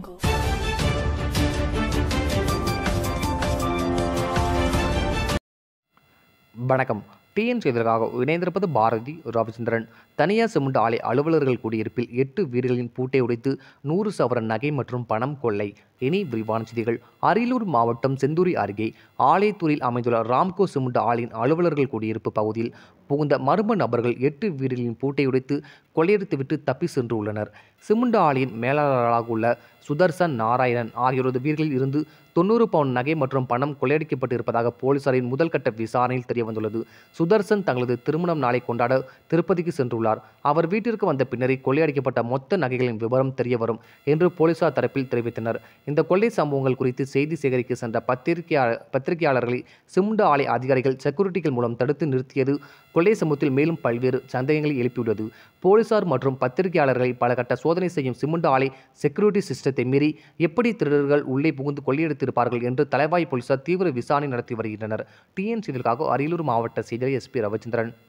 jungle. வணக்கம் TN செய்திகளுக்காக இணைந்திருப்பது பாரதி ரவிச்சந்திரன் தனியார் சிமெண்ட் ஆலை அலுவலர்கள் குடியிருப்பில் எட்டு வீடுகளின் பூட்டை உடைத்து நூறு சவரன் நகை மற்றும் பணம் கொள்ளை இனி விரிவான செய்திகள் அரியலூர் மாவட்டம் செந்தூரி அருகே ஆலைத்தூரில் அமைந்துள்ள ராம்கோ சிமெண்ட் ஆலையின் அலுவலர்கள் குடியிருப்பு பகுதியில் புகுந்த மர்ம நபர்கள் எட்டு வீடுகளின் பூட்டை உடைத்து கொள்ளையடித்துவிட்டு தப்பி சென்று உள்ளனர் சிமெண்ட் ஆலையின் மேலாளராக உள்ள சுதர்சன் நாராயணன் ஆகியோரது வீடுகளில் இருந்து தொண்ணூறு பவுன் நகை மற்றும் பணம் கொள்ளையடிக்கப்பட்டிருப்பதாக போலீசாரின் முதல்கட்ட விசாரணையில் தெரியவந்துள்ளது சுதர்சன் தங்களது திருமணம் நாளை கொண்டாட திருப்பதிக்கு சென்றுள்ளார் அவர் வீட்டிற்கு வந்த பின்னரே கொள்ளையடிக்கப்பட்ட மொத்த நகைகளின் விவரம் தெரியவரும் என்று போலீசார் தரப்பில் தெரிவித்தனர் இந்த கொள்ளை சம்பவங்கள் குறித்து செய்தி சேகரிக்க சென்ற பத்திரிகையாளர் பத்திரிகையாளர்களை சிமெண்ட் ஆலை அதிகாரிகள் செக்யூரிட்டிகள் மூலம் தடுத்து நிறுத்தியது கொள்ளை சம்பவத்தில் மேலும் பல்வேறு சந்தேகங்களை எழுப்பியுள்ளது போலீசார் மற்றும் பத்திரிகையாளர்களை பல கட்ட சோதனை செய்யும் சிமெண்ட் ஆலை செக்யூரிட்டி சிஸ்டத்தை மீறி எப்படி திருடர்கள் உள்ளே புகுந்து கொள்ளையடித்திருப்பார்கள் என்று தலைவாய் போலீசார் தீவிர விசாரணை நடத்தி வருகின்றனர் டிஎன் செய்திகளுக்காக அரியலூர் மாவட்ட செய்தியாளர் எஸ்பி ரவிச்சந்திரன்